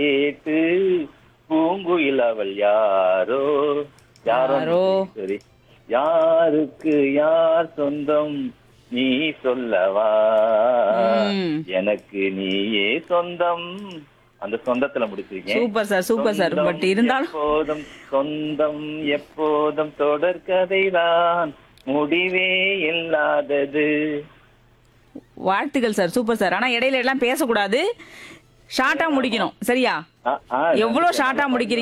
கேட்டு பூங்குயில் அவள் யாரோ யாரோ யாரோ? சரி யாருக்கு யார் சொந்தம் நீ சொல்லவா ம். எனக்கு நீயே சொந்தம் அந்த சொந்தத்துல முடிச்சிருக்கேன் சூப்பர் சார் சூப்பர் சார் சொந்தம் பட் இருந்தாலும் எப்போதும் சொந்தம் எப்போதும் தொடர்கதைதான் முடிவே இல்லாதது வாழ்த்துக்கள் சார் சூப்பர் சார் ஆனா இடையில எல்லாம் பேசக்கூடாது ஷார்ட்டா முடிக்கணும் சரியா ஆ, ஆ, எவ்வளவு ஷார்ட்டா முடிக்கிறீங்க